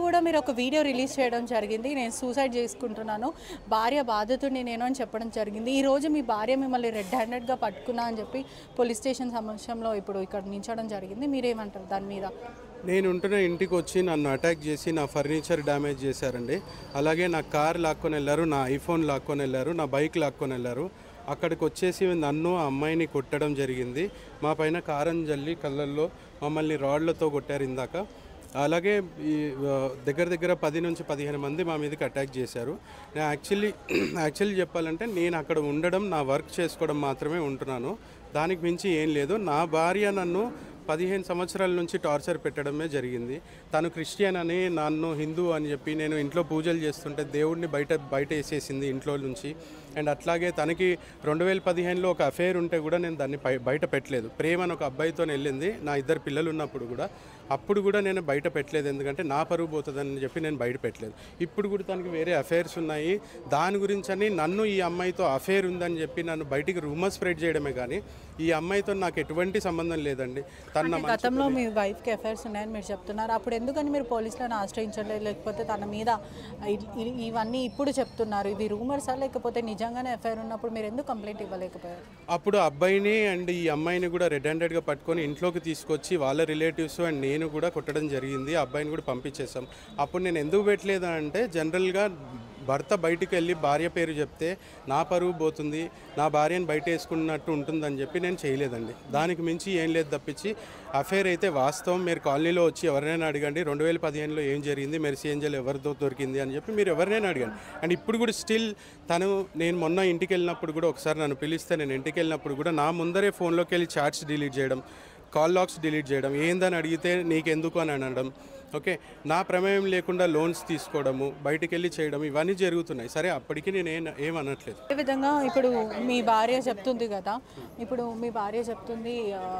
కూడా మీరు ఒక వీడియో రిలీజ్ చేయడం జరిగింది నేను సూసైడ్ చేసుకుంటున్నాను భార్య బాధితుడిని నేను అని చెప్పడం జరిగింది ఈ రోజు మీ భార్య మిమ్మల్ని రెడ్ హ్యాండెడ్గా పట్టుకున్నా అని చెప్పి పోలీస్ స్టేషన్ సమక్షంలో ఇప్పుడు ఇక్కడ నించడం జరిగింది మీరేమంటారు దాని మీద నేను ఉంటున్న ఇంటికి వచ్చి నన్ను అటాక్ చేసి నా ఫర్నిచర్ డ్యామేజ్ చేశారండి అలాగే నా కార్ లాక్కొని వెళ్ళారు నా ఐఫోన్ లాక్కొని వెళ్ళారు నా బైక్ లాక్కొని వెళ్ళారు అక్కడికి వచ్చేసి నన్ను ఆ అమ్మాయిని కొట్టడం జరిగింది మా పైన కారం జల్లి కళ్ళల్లో మమ్మల్ని రాడ్లతో కొట్టారు ఇందాక అలాగే ఈ ఆ, దగ్గర దగ్గర పది నుంచి పదిహేను మంది మా మీదకి అటాక్ చేశారు నేను యాక్చువల్లీ యాక్చువల్లీ చెప్పాలంటే నేను అక్కడ ఉండడం నా వర్క్ చేసుకోవడం మాత్రమే ఉంటున్నాను దానికి మించి ఏం లేదు నా భార్య నన్ను పదిహేను సంవత్సరాల నుంచి టార్చర్ పెట్టడమే జరిగింది తను క్రిస్టియన్ అని నన్ను హిందూ అని చెప్పి నేను ఇంట్లో పూజలు చేస్తుంటే దేవుడిని బయట బయట వేసేసింది ఇంట్లో నుంచి అండ్ అట్లాగే తనకి రెండు వేల పదిహేనులో ఒక అఫేర్ ఉంటే కూడా నేను దాన్ని బయ- బయట పెట్టలేదు ప్రేమ అని ఒక అబ్బాయితో వెళ్ళింది నా ఇద్దరు పిల్లలు ఉన్నప్పుడు కూడా అప్పుడు కూడా నేను బయట పెట్టలేదు ఎందుకంటే నా పరువు పోతుందని చెప్పి నేను బయట పెట్టలేదు ఇప్పుడు కూడా తనకి వేరే అఫైర్స్ ఉన్నాయి దాని గురించి అని నన్ను ఈ అమ్మాయితో అఫేర్ ఉందని చెప్పి నన్ను బయటికి రూమర్ స్ప్రెడ్ చేయడమే కానీ ఈ అమ్మాయితో నాకు ఎటువంటి సంబంధం లేదండి తన నా అంటే గతంలో మీ వైఫ్కి అఫైర్స్ ఉన్నాయని మీరు చెప్తున్నారు అప్పుడు ఎందుకని మీరు పోలీసులను ఆశ్రయించలేదు లేకపోతే తన మీద ఇ- ఇ- ఇవన్నీ ఇప్పుడు చెప్తున్నారు ఇవి రూమర్సా లేకపోతే నిజంగానే ఎఫ్ఐఆర్ ఉన్నప్పుడు మీరు ఎందుకు కంప్లైంట్ ఇవ్వలేకపోయారు అప్పుడు అబ్బాయిని అండ్ ఈ అమ్మాయిని కూడా రెడ్ హ్యాండెడ్గా పట్టుకొని ఇంట్లోకి తీసుకొచ్చి వాళ్ళ రిలేటివ్స్ అండ్ నేను కూడా కొట్టడం జరిగింది ఆ అబ్బాయిని కూడా పంపించేసాం అప్పుడు నేను ఎందుకు పెట్టలేదు అంటే జనరల్గా భర్త బయటికి వెళ్ళి భార్య పేరు చెప్తే నా పరువు పోతుంది నా భార్యను బయట వేసుకున్నట్టు ఉంటుందని చెప్పి నేను చేయలేదండి దానికి మించి ఏం లేదు తప్పించి అఫేర్ అయితే వాస్తవం మీరు కాలనీలో వచ్చి ఎవరినైనా అడగండి రెండు వేల పదిహేనులో ఏం జరిగింది మెర్సీ ఏంజల్ ఎవరితో దొరికింది అని చెప్పి మీరు ఎవరినైనా అడగండి అండ్ ఇప్పుడు కూడా స్టిల్ తను నేను మొన్న ఇంటికి వెళ్ళినప్పుడు కూడా ఒకసారి నన్ను పిలిస్తే నేను ఇంటికి వెళ్ళినప్పుడు కూడా నా ముందరే ఫోన్లోకి వెళ్ళి చాట్స్ డిలీట్ చేయడం కాల్ లాక్స్ డిలీట్ చేయడం ఏందని అడిగితే నీకెందుకు అని అనడం ఓకే నా ప్రమేయం లేకుండా లోన్స్ తీసుకోవడము బయటికి వెళ్ళి చేయడం ఇవన్నీ జరుగుతున్నాయి సరే అప్పటికి నేను ఏం ఏమనట్లేదు అదే విధంగా ఇప్పుడు మీ భార్య చెప్తుంది కదా ఇప్పుడు మీ భార్య చెప్తుంది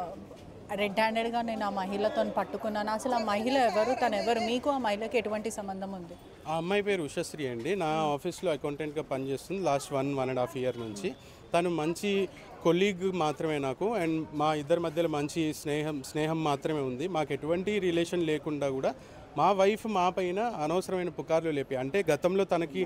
రెడ్ హ్యాండెడ్గా నేను ఆ మహిళతో పట్టుకున్నాను అసలు ఆ మహిళ ఎవరు తను ఎవరు మీకు ఆ మహిళకి ఎటువంటి సంబంధం ఉంది ఆ అమ్మాయి పేరు ఉషశ్రీ అండి నా ఆఫీస్లో అకౌంటెంట్గా పనిచేస్తుంది last one one and half year నుంచి తను మంచి కొలీగ్ మాత్రమే నాకు అండ్ మా ఇద్దరి మధ్యలో మంచి స్నేహం స్నేహం మాత్రమే ఉంది మాకు ఎటువంటి రిలేషన్ లేకుండా కూడా మా వైఫ్ మా పైన అనవసరమైన పుకార్లు లేపి అంటే గతంలో తనకి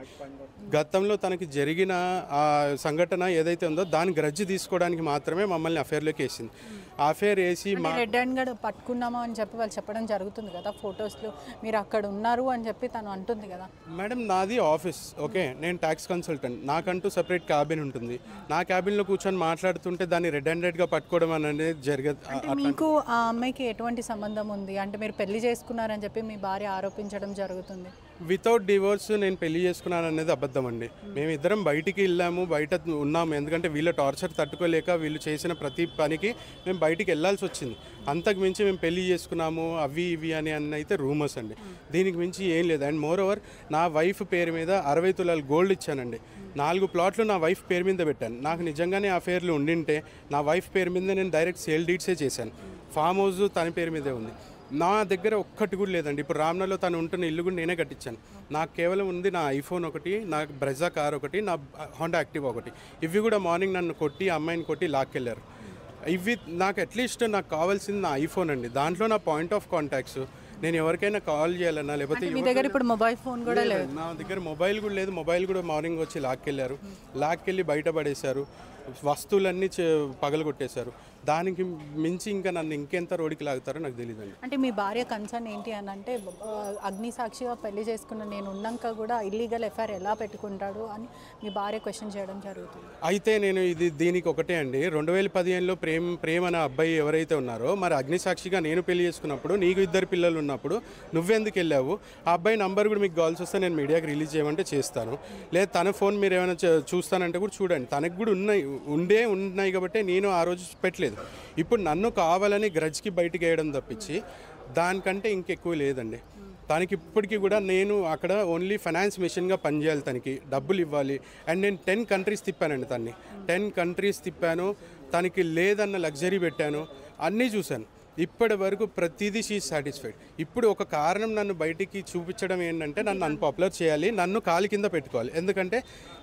గతంలో తనకి జరిగిన ఆ సంఘటన ఏదైతే ఉందో దాని గ్రజ్జి తీసుకోవడానికి మాత్రమే మమ్మల్ని అఫేర్లోకి వేసింది ఆ అఫేర్ వేసి మా రెడ్ హ్యాండ్ పట్టుకున్నామా అని చెప్పి వాళ్ళు చెప్పడం జరుగుతుంది కదా ఫొటోస్లో మీరు అక్కడ ఉన్నారు అని చెప్పి తను అంటుంది కదా మేడం నాది ఆఫీస్ ఓకే నేను ట్యాక్స్ కన్సల్టెంట్ నాకంటూ సెపరేట్ క్యాబిన్ ఉంటుంది నా క్యాబిన్లో కూర్చొని మాట్లాడుతుంటే దాన్ని రెడ్ హ్యాండెడ్గా పట్టుకోవడం అనేది జరగదు అంటే మీకు ఆ అమ్మాయికి ఎటువంటి సంబంధం ఉంది అంటే మీరు పెళ్లి చేసుకున్నారని చెప్పి మీ భార్య ఆరోపించడం జరుగుతుంది వితౌట్ డివోర్స్ నేను పెళ్లి చేసుకున్నాను అనేది అబద్ధం అండి మేమిద్దరం బయటికి వెళ్ళాము బయట ఉన్నాము ఎందుకంటే వీళ్ళ టార్చర్ తట్టుకోలేక వీళ్ళు చేసిన ప్రతి పనికి మేము బయటికి వెళ్ళాల్సి వచ్చింది అంతకు మించి మేము పెళ్లి చేసుకున్నాము అవి ఇవి అని అన్న అయితే రూమర్స్ అండి దీనికి మించి ఏం లేదు అండ్ మోర్ ఓవర్ నా వైఫ్ పేరు మీద అరవై తులాలు గోల్డ్ ఇచ్చానండి నాలుగు ప్లాట్లు నా వైఫ్ పేరు మీద పెట్టాను నాకు నిజంగానే ఆ ఫేర్లు ఉండింటే నా వైఫ్ పేరు మీద నేను డైరెక్ట్ సేల్ డీడ్సే చేశాను ఫామ్ హౌస్ తన పేరు మీదే ఉంది నా దగ్గర ఒక్కటి కూడా లేదండి ఇప్పుడు రామ్నలో తను ఉంటున్న ఇల్లు కూడా నేనే కట్టించాను నాకు కేవలం ఉంది నా ఐఫోన్ ఒకటి నా బ్రెజా కార్ ఒకటి నా హోండా యాక్టివ్ ఒకటి ఇవి కూడా మార్నింగ్ నన్ను కొట్టి ఆ అమ్మాయిని కొట్టి లాక్కెళ్ళారు ఇవి నాకు అట్లీస్ట్ నాకు కావాల్సింది నా ఐఫోన్ అండి దాంట్లో నా పాయింట్ ఆఫ్ కాంటాక్ట్స్ నేను ఎవరికైనా కాల్ చేయాలన్నా లేకపోతే మీ దగ్గర ఇప్పుడు మొబైల్ ఫోన్ కూడా లేదు నా దగ్గర మొబైల్ కూడా లేదు మొబైల్ కూడా మార్నింగ్ వచ్చి లాక్కెళ్ళారు లాక్కెళ్ళి బయట పడేశారు వస్తువులన్నీ చే- పగలగొట్టేశారు దానికి మించి ఇంకా నన్ను ఇంకెంత రోడ్డుకి లాగుతారో నాకు తెలియదండి అంటే మీ భార్య కన్సర్న్ ఏంటి అని అంటే ఆ, అగ్ని సాక్షిగా పెళ్లి చేసుకున్న నేను ఉన్నాక కూడా ఇల్లీగల్ ఎఫ్ఐఆర్ ఎలా పెట్టుకుంటాడు అని మీ భార్య క్వశ్చన్ చేయడం జరుగుతుంది అయితే నేను ఇది దీనికి ఒకటే అండి రెండు వేల పదిహేనులో ప్రేమ్ ప్రేమ్ అనే అబ్బాయి ఎవరైతే ఉన్నారో మరి అగ్నిసాక్షిగా నేను పెళ్లి చేసుకున్నప్పుడు నీకు ఇద్దరు పిల్లలు ఉన్నప్పుడు నువ్వెందుకు వెళ్ళావు ఆ అబ్బాయి నంబర్ కూడా మీకు కాల్స్ వస్తే నేను మీడియాకి రిలీజ్ చేయమంటే చేస్తాను లేదా తన ఫోన్ మీరు ఏమైనా చే- చూస్తానంటే కూడా చూడండి తనకు కూడా ఉన్నాయి ఉండే ఉన్నాయి కాబట్టి నేను ఆ రోజు పెట్టలేదు ఇప్పుడు నన్ను కావాలని గ్రజ్కి బయటికి వేయడం తప్పించి దానికంటే ఇంకెక్కువ లేదండి తనకి ఇప్పటికీ కూడా నేను అక్కడ ఓన్లీ ఫైనాన్స్ మిషన్గా పనిచేయాలి తనకి డబ్బులు ఇవ్వాలి అండ్ నేను టెన్ కంట్రీస్ తిప్పానండి తన్ని టెన్ కంట్రీస్ తిప్పాను తనకి లేదన్న లగ్జరీ పెట్టాను అన్నీ చూశాను ఇప్పటి వరకు ప్రతిదీ షీ సాటిస్ఫైడ్ ఇప్పుడు ఒక కారణం నన్ను బయటికి చూపించడం ఏంటంటే నన్ను అన్పాపులర్ చేయాలి నన్ను కాలు కింద పెట్టుకోవాలి ఎందుకంటే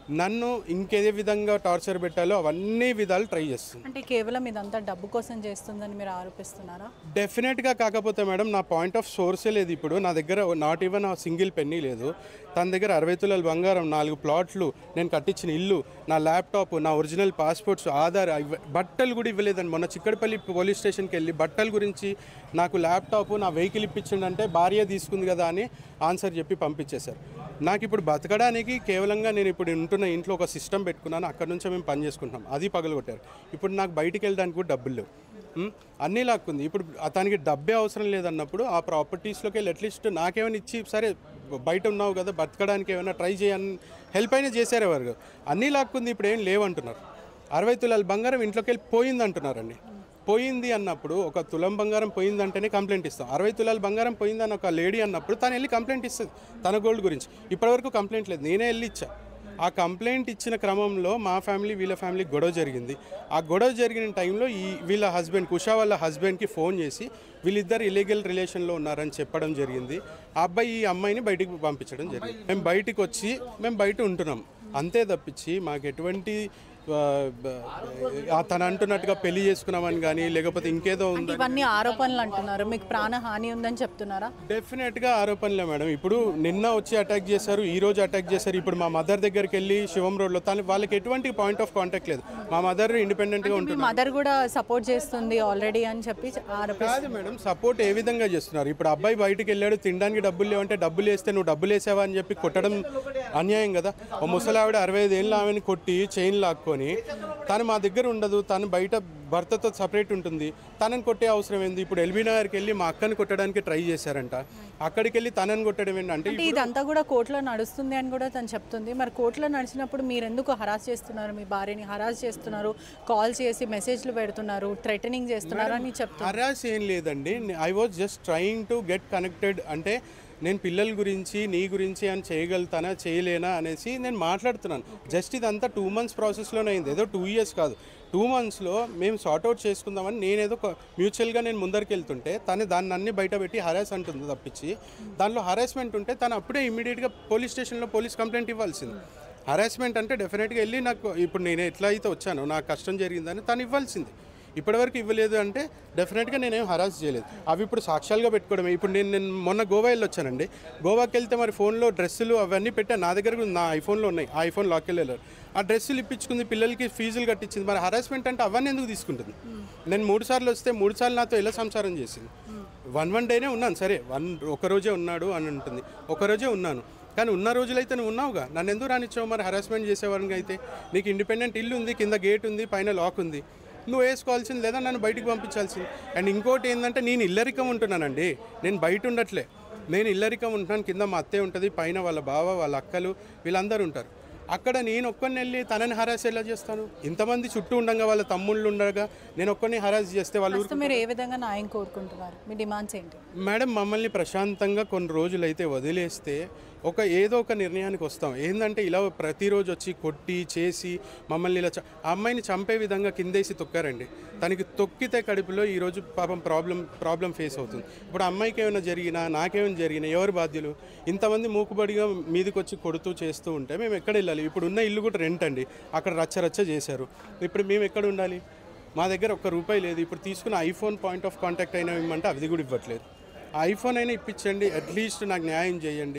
నన్ను ఇంకే విధంగా టార్చర్ పెట్టాలో అవన్నీ విధాలు ట్రై చేస్తుంది అంటే కేవలం ఇదంతా డబ్బు కోసం చేస్తుందని మీరు ఆరోపిస్తున్నారా డెఫినెట్గా కాకపోతే మేడం నా పాయింట్ ఆఫ్ సోర్సే లేదు ఇప్పుడు నా దగ్గర not even a single penny లేదు తన దగ్గర అరవై తులాల బంగారం నాలుగు ప్లాట్లు నేను కట్టించిన ఇల్లు నా ల్యాప్టాప్ నా ఒరిజినల్ పాస్పోర్ట్స్ ఆధార్ ఇవ్వ- బట్టలు కూడా ఇవ్వలేదండి మొన్న చిక్కడపల్లి పోలీస్ స్టేషన్కి వెళ్ళి బట్టల గురించి నాకు ల్యాప్టాప్ నా వెహికల్ ఇప్పించిండంటే భార్య తీసుకుంది కదా అని ఆన్సర్ చెప్పి పంపించేశారు నాకు ఇప్పుడు బతకడానికి కేవలంగా నేను ఇప్పుడు ఉంటున్న ఇంట్లో ఒక సిస్టమ్ పెట్టుకున్నాను అక్కడ నుంచే మేము పని చేసుకుంటున్నాం అది పగలగొట్టారు ఇప్పుడు నాకు బయటికి వెళ్ళడానికి కూడా డబ్బులు లేవు ఉమ్, అన్నీ లాక్కుంది ఇప్పుడు అతనికి డబ్బే అవసరం లేదన్నప్పుడు ఆ ప్రాపర్టీస్లోకి వెళ్ళి అట్లీస్ట్ నాకేమైనా ఇచ్చి సరే బయట ఉన్నావు కదా బతకడానికి ఏమైనా ట్రై చేయని హెల్ప్ అయినా చేశారు ఎవరు అన్నీ లాక్కుంది ఇప్పుడు ఏం లేవంటున్నారు అరవై తులాల బంగారం ఇంట్లోకి వెళ్ళి పోయింది అంటున్నారండి పోయింది అన్నప్పుడు ఒక తులం బంగారం పోయిందంటేనే కంప్లైంట్ ఇస్తాం అరవై తులాల బంగారం పోయిందని ఒక లేడీ అన్నప్పుడు తను వెళ్ళి కంప్లైంట్ ఇస్తుంది తన గోల్డ్ గురించి ఇప్పటివరకు కంప్లైంట్ లేదు నేనే వెళ్ళి ఇచ్చా ఆ కంప్లైంట్ ఇచ్చిన క్రమంలో మా ఫ్యామిలీ వీళ్ళ ఫ్యామిలీ గొడవ జరిగింది ఆ గొడవ జరిగిన టైంలో ఈ వీళ్ళ హస్బెండ్ కుషా వాళ్ళ హస్బెండ్కి ఫోన్ చేసి వీళ్ళిద్దరు ఇలీగల్ రిలేషన్లో ఉన్నారని చెప్పడం జరిగింది ఆ అబ్బాయి ఈ అమ్మాయిని బయటికి పంపించడం జరిగింది మేము బయటికి వచ్చి మేము బయట ఉంటున్నాం అంతే తప్పించి మాకు ఎటువంటి ఆ, బ- తను అంటున్నట్టుగా పెళ్లి చేసుకున్నామని కానీ లేకపోతే ఇంకేదో ఉంది ఇవన్నీ ఆరోపణలు అంటున్నారు మీకు ప్రాణహాని ఉందని చెప్తున్నారా డెఫినెట్గా ఆరోపణలే మేడం ఇప్పుడు నిన్న వచ్చి అటాక్ చేశారు ఈ రోజు అటాక్ చేశారు ఇప్పుడు మా మదర్ దగ్గరికి వెళ్ళి శివం రోడ్లో తను వాళ్ళకి ఎటువంటి పాయింట్ ఆఫ్ కాంటాక్ట్ లేదు మా మదర్ ఇండిపెండెంట్గా మీ ఉంటుంది మదర్ కూడా సపోర్ట్ చేస్తుంది ఆల్రెడీ అని చెప్పి ఆరోపిస్తారు కాదు మేడం సపోర్ట్ ఏ విధంగా చేస్తున్నారు ఇప్పుడు అబ్బాయి బయటికి వెళ్ళాడు తినడానికి డబ్బులు లేవంటే డబ్బులు వేస్తే నువ్వు డబ్బులు వేసావా అని చెప్పి కొట్టడం అన్యాయం కదా ఓ ముసలావిడ అరవై ఐదు ఏళ్ళు ఆమెను కొట్టి చైన్ లాక్కొని తను మా దగ్గర ఉండదు తను బయట భర్తతో సపరేట్ ఉంటుంది తనని కొట్టే అవసరం ఏంది ఇప్పుడు ఎల్బీ నగర్కి వెళ్ళి మా అక్కని కొట్టడానికి ట్రై చేశారంట అక్కడికి వెళ్ళి తనని కొట్టడం ఏంటంటే అంటే ఇదంతా కూడా కోర్టులో నడుస్తుంది అని కూడా తను చెప్తుంది మరి కోర్టులో నడిచినప్పుడు మీరు ఎందుకు హరాస్ చేస్తున్నారు మీ భార్యని హరాస్ చేస్తున్నారు కాల్ చేసి మెసేజ్లు పెడుతున్నారు థ్రెటనింగ్ చేస్తున్నారు అని చెప్తున్నారు హరాస్ ఏం లేదండి I was just trying to get connected అంటే నేను పిల్లల గురించి నీ గురించి అని చేయగలుగుతానా చేయలేనా అనేసి నేను మాట్లాడుతున్నాను జస్ట్ ఇదంతా టూ మంత్స్ ప్రాసెస్లోనే అయింది ఏదో టూ ఇయర్స్ కాదు టూ మంత్స్లో మేము సార్ట్అవుట్ చేసుకుందామని నేనేదో మ్యూచువల్గా నేను ముందరికి వెళ్తుంటే తను దాన్ని అన్ని బయట పెట్టి హరాస్ అంటుంది తప్పించి దానిలో హరాస్మెంట్ ఉంటే తను అప్పుడే ఇమీడియట్గా పోలీస్ స్టేషన్లో పోలీస్ కంప్లైంట్ ఇవ్వాల్సింది హరాస్మెంట్ అంటే డెఫినెట్గా వెళ్ళి నాకు ఇప్పుడు నేను ఎట్లా అయితే వచ్చానో నాకు కష్టం జరిగిందని తను ఇవ్వాల్సింది ఇప్పటివరకు ఇవ్వలేదు అంటే డెఫినెట్గా నేనేం హరాస్ చేయలేదు అవి ఇప్పుడు సాక్ష్యాలుగా పెట్టుకోవడమే ఇప్పుడు నేను నేను మొన్న గోవా వెళ్ళి వచ్చానండి గోవాకి వెళ్తే మరి ఫోన్లో డ్రెస్సులు అవన్నీ పెట్టా నా దగ్గర కూడా నా ఐఫోన్లో ఉన్నాయి ఆ ఐఫోన్ లాక్ వెళ్ళారు ఆ డ్రెస్సులు ఇప్పించుకుంది పిల్లలకి ఫీజులు కట్టించింది మరి హరాస్మెంట్ అంటే అవన్నీ ఎందుకు తీసుకుంటుంది నేను మూడు సార్లు వస్తే మూడు సార్లు నాతో ఎలా సంసారం చేసింది వన్ వన్ డేనే ఉన్నాను సరే వన్ ఒక రోజే ఉన్నాడు అని ఉంటుంది ఒక రోజే ఉన్నాను కానీ ఉన్న రోజులైతే నువ్వు ఉన్నావుగా నన్ను ఎందుకు రానిచ్చావు మరి హరాస్మెంట్ చేసేవారికి అయితే నీకు ఇండిపెండెంట్ ఇల్లు ఉంది కింద గేట్ ఉంది పైన లాక్ ఉంది నువ్వు వేసుకోవాల్సింది లేదా నన్ను బయటికి పంపించాల్సింది అండ్ ఇంకోటి ఏంటంటే నేను ఇల్లరికం ఉంటున్నానండి నేను బయట ఉండట్లే నేను ఇల్లరికం ఉంటున్నాను కింద మా అత్తయ్య ఉంటుంది పైన వాళ్ళ బావ వాళ్ళ అక్కలు వీళ్ళందరూ ఉంటారు అక్కడ నేను ఒక్కరిని వెళ్ళి తనని హరాస్ ఎలా చేస్తాను ఇంతమంది చుట్టూ ఉండగా వాళ్ళ తమ్ముళ్ళు ఉండగా నేను ఒక్కరిని హరాస్ చేస్తే వాళ్ళు ప్రస్తుతం మీరు ఏ విధంగా న్యాయం కోరుకుంటున్నారు మీ డిమాండ్స్ ఏంటి మేడం మమ్మల్ని ప్రశాంతంగా కొన్ని రోజులైతే వదిలేస్తే ఒక ఏదో ఒక నిర్ణయానికి వస్తాం ఏంటంటే ఇలా ప్రతిరోజు వచ్చి కొట్టి చేసి మమ్మల్ని ఇలా చ- ఆ అమ్మాయిని చంపే విధంగా కిందేసి తొక్కారండి తనకి తొక్కితే కడుపులో ఈరోజు పాపం ప్రాబ్లం ప్రాబ్లం ఫేస్ అవుతుంది ఇప్పుడు ఆ అమ్మాయికి ఏమైనా జరిగినా నాకేమైనా జరిగినా ఎవరు బాధ్యులు ఇంతమంది మూకుబడిగా మీదకి వచ్చి కొడుతూ చేస్తూ ఉంటే మేము ఎక్కడ వెళ్ళాలి ఇప్పుడు ఉన్న ఇల్లు కూడా రెంట్ అండి అక్కడ రచ్చ రచ్చ చేశారు ఇప్పుడు మేము ఎక్కడ ఉండాలి మా దగ్గర ఒక్క రూపాయి లేదు ఇప్పుడు తీసుకున్న ఐఫోన్ పాయింట్ ఆఫ్ కాంటాక్ట్ అయినా ఇవ్వమంటే అది కూడా ఇవ్వట్లేదు ఆ ఐఫోన్ అయినా ఇప్పించండి అట్లీస్ట్ నాకు న్యాయం చేయండి